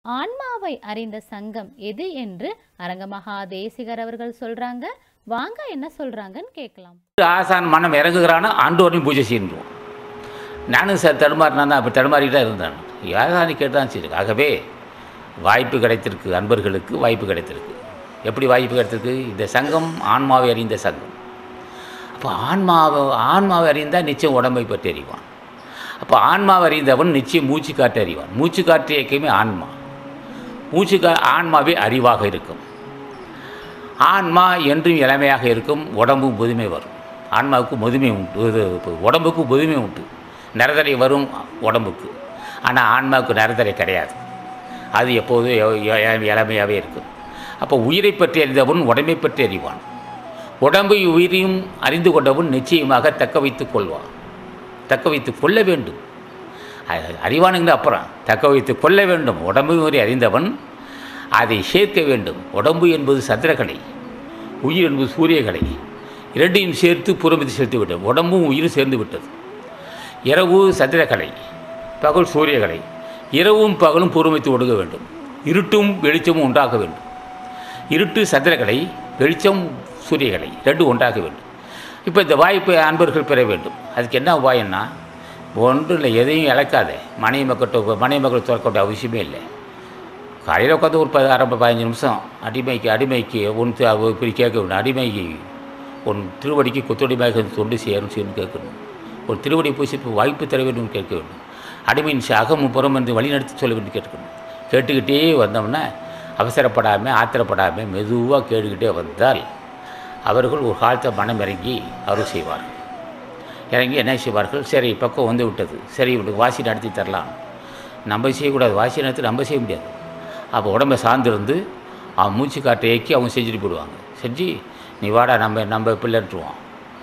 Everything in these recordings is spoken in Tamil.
ஆன்மாவை அறிந்த சங்கம் எது என்று அரங்கமகா தேசிகர் அவர்கள் சொல்றாங்க வாங்க என்ன சொல்றாங்கன்னு கேட்கலாம் ஆசான் மனம் இறங்குகிறானோ ஆண்டோரையும் பூஜை செய்யணும் நானும் சார் தடுமாறினா தான் அப்போ தடுமாறிட்டு தான் இருந்தேன் யாரானு கேட்டு தான் சரி ஆகவே வாய்ப்பு கிடைத்திருக்கு அன்பர்களுக்கு வாய்ப்பு கிடைத்திருக்கு எப்படி வாய்ப்பு கிடைத்திருக்கு இந்த சங்கம் ஆன்மாவை அறிந்த சங்கம் அப்போ ஆன்மாவை ஆன்மாவை அறிந்தால் நிச்சயம் உடம்பை பற்றி அறிவான் அப்போ ஆன்மாவை அறிந்தவன் நிச்சயம் மூச்சு காற்று அறிவான் மூச்சு காற்று இயக்கமே ஆன்மா மூச்சு கா ஆன்மாவே அறிவாக இருக்கும் ஆன்மா என்றும் இளமையாக இருக்கும் உடம்பும் முதுமை வரும் ஆன்மாவுக்கு முதுமை உண்டு இது இப்போ உடம்புக்கு முதுமை உண்டு நரதரை வரும் உடம்புக்கு ஆனால் ஆன்மாவுக்கு நரதரை கிடையாது அது எப்போதும் எ- எ- இளமையாகவே இருக்கும் அப்போ உயிரை பற்றி அறிந்தவன் உடம்பை பற்றி அறிவான் உடம்பை உயிரையும் அறிந்து கொண்டவன் நிச்சயமாக தக்க வைத்துக் கொள்வான் தக்க வைத்துக் கொள்ள வேண்டும் அ- அறிவானுங்கிற அப்புறம் தக்க வைத்து கொள்ள வேண்டும் உடம்பு முறை அறிந்தவன் அதை சேர்க்க வேண்டும் உடம்பு என்பது சந்திரகலை உயிர் என்பது சூரியகலை இரண்டையும் சேர்த்து புறமித்து சேர்த்து விட்டது உடம்பும் உயிரும் சேர்ந்து விட்டது இரவு சந்திரகலை பகல் சூரியகலை இரவும் பகலும் பூர்வமித்து ஒடுங்க வேண்டும் இருட்டும் வெளிச்சமும் உண்டாக வேண்டும் இருட்டு சந்திரகலை வெளிச்சம் சூரியகலை ரெண்டும் உண்டாக வேண்டும் இப்போ இந்த வாய்ப்பை அன்பர்கள் பெற வேண்டும் அதுக்கு என்ன உபாயம்னா ஒன்றும் இல்லை எதையும் இழக்காத மனைவி மக்கள்கிட்ட மனைவி மக்கள் திறக்க அவசியமே இல்லை காலையில் உட்காந்து ஒரு பதி அரை பதினஞ்சு நிமிஷம் அடிமைக்கு அடிமைக்கு உன் தி- அவ இப்படி கேட்க வேண்டும் அடிமைக்கு உன் திருவடிக்கு கொத்தடிமையாக தொண்டு செய்யணும் செய்யணும் கேட்கணும் ஒரு திருவடி பூசிப்பு வாய்ப்பு தர வேண்டும் கேட்க வேண்டும் அடிமையின் ச- அகமும் புறம் என்று வழிநடத்தி சொல்ல வேண்டும் கேட்கணும் கேட்டுக்கிட்டே வந்தோம்னா அவசரப்படாமல் ஆத்திரப்படாமல் மெதுவாக கேட்டுக்கிட்டே வந்தால் அவர்கள் ஒரு காலத்தை மனம் இறங்கி அருள் செய்வார்கள் இறங்கி என்ன செய்வார்கள் சரி பக்கம் வந்து விட்டது சரி இவனுக்கு வாசி நடத்தி தரலாம் நம்ம செய்யக்கூடாது வாசி நடத்தி நம்ம செய்ய முடியாது அப்போ உடம்பை சார்ந்திருந்து அவன் மூச்சு காட்டை இயக்கி அவங்க செஞ்சுட்டு போயிடுவாங்க செஞ்சு நீ வாடா நம்ம நம்ம பிள்ளைட்டுருவான்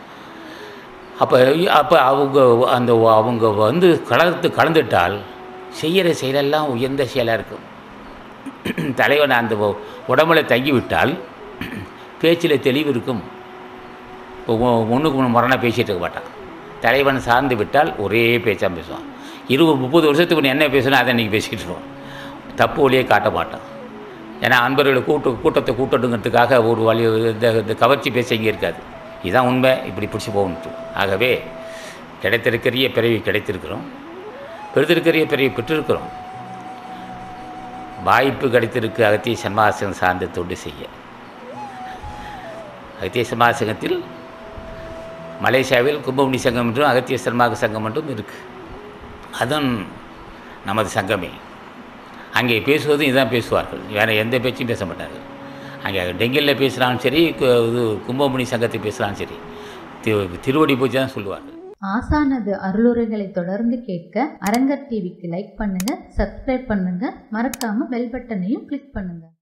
அப்போ அப்போ அவங்க அந்த அவங்க வந்து கலந்து கலந்துட்டால் செய்கிற செயலெல்லாம் உயர்ந்த செயலாக இருக்கும் தலைவன் அந்த உ- உடம்புல தங்கிவிட்டால் பேச்சில் தெளிவு இருக்கும் இப்போ ஒ- ஒண்ணுக்கு ஒன்று முரணாக பேசிகிட்டு இருக்க மாட்டான் தலைவன் சார்ந்து விட்டால் ஒரே பேச்சாக பேசுவான் இருபது முப்பது வருஷத்துக்கு முன்ன என்ன பேசணும் அதை இன்றைக்கி பேசிக்கிட்டு இருப்போம் தப்பு வழியே காட்ட மாட்டான் ஏன்னா அன்பர்களை கூட்டு கூட்டத்தை கூட்டணுங்கிறதுக்காக ஒரு வழி இந்த இந்த கவர்ச்சி பேச இங்கே இருக்காது இதுதான் உண்மை இப்படி பிடிச்சி போகணுட்டு ஆகவே கிடைத்திருக்கிற பிறவி கிடைத்திருக்கிறோம் பெறுதிருக்கிற பிறவி பெற்றிருக்கிறோம் வாய்ப்பு கிடைத்திருக்கு அகத்திய சன்மாசனம் சார்ந்த தொண்டு செய்ய அகத்திய சன்மாசனத்தில் மலேசியாவில் கும்பமுனி சங்கம் என்றும் அகத்திய சன்மாக சங்கம் என்றும் இருக்குது அதுவும் நமது சங்கமே அங்கே பேசுவதும் இதுதான் பேசுவார்கள் வேறு எந்த பேச்சும் பேச மாட்டார்கள் அங்கே டெங்கிலில் பேசுகிறாலும் சரி கு- இது கும்பமுனி சங்கத்தை பேசுகிறாலும் சரி திரு திருவடி பூஜை தான் சொல்லுவார்கள் ஆசானது அருளுரைகளை தொடர்ந்து கேட்க அரங்கர் டிவிக்கு லைக் பண்ணுங்க சப்ஸ்கிரைப் பண்ணுங்க மறக்காம பெல் பட்டனையும் கிளிக் பண்ணுங்க